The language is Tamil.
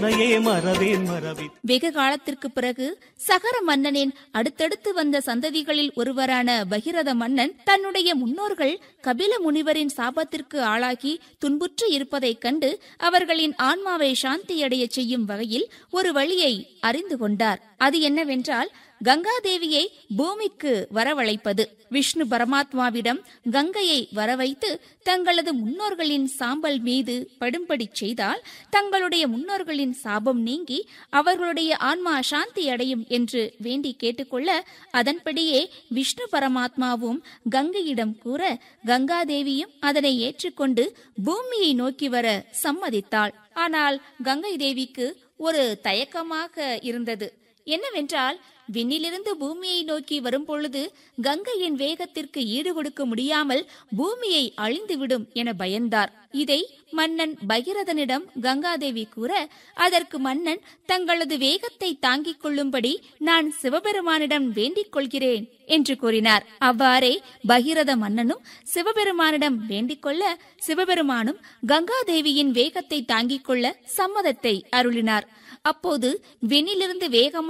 உன்னையே மறவேன் மறவேன் வெகு காலத்திற்கு பிறகு சகர மன்னனின் அடுத்தடுத்து வந்த சந்ததிகளில் ஒருவரான பகிரத மன்னன் தன்னுடைய முன்னோர்கள் கபில முனிவரின் சாபத்திற்கு ஆளாகி துன்புற்று இருப்பதைக் கண்டு அவர்களின் ஆன்மாவை சாந்தியடையச் செய்யும் வகையில் ஒரு வழியை அறிந்து கொண்டார் அது என்னவென்றால் கங்காதேவியை பூமிக்கு வரவழைப்பது விஷ்ணு பரமாத்மாவிடம் கங்கையை வரவைத்து தங்களது முன்னோர்களின் சாம்பல் மீது படும்படி செய்தால் தங்களுடைய முன்னோர்களின் சாபம் நீங்கி அவர்களுடைய ஆன்மா சாந்தி அடையும் என்று வேண்டி கேட்டுக்கொள்ள அதன்படியே விஷ்ணு பரமாத்மாவும் கங்கையிடம் கூற கங்காதேவியும் அதனை ஏற்றுக்கொண்டு பூமியை நோக்கி வர சம்மதித்தாள் ஆனால் கங்கை தேவிக்கு ஒரு தயக்கமாக இருந்தது என்னவென்றால் விண்ணிலிருந்து பூமியை நோக்கி வரும்பொழுது கங்கையின் வேகத்திற்கு ஈடு கொடுக்க முடியாமல் பூமியை அழிந்துவிடும் என பயந்தார் இதை மன்னன் பகிரதனிடம் கங்காதேவி கூற அதற்கு மன்னன் தங்களது வேகத்தை தாங்கிக் கொள்ளும்படி நான் சிவபெருமானிடம் வேண்டிக் கொள்கிறேன் என்று கூறினார் அவ்வாறே பகிரத மன்னனும் சிவபெருமானிடம் வேண்டிக் கொள்ள சிவபெருமானும் கங்காதேவியின் வேகத்தை தாங்கிக் கொள்ள சம்மதத்தை அருளினார் அப்போது விண்ணிலிருந்து வேகமாக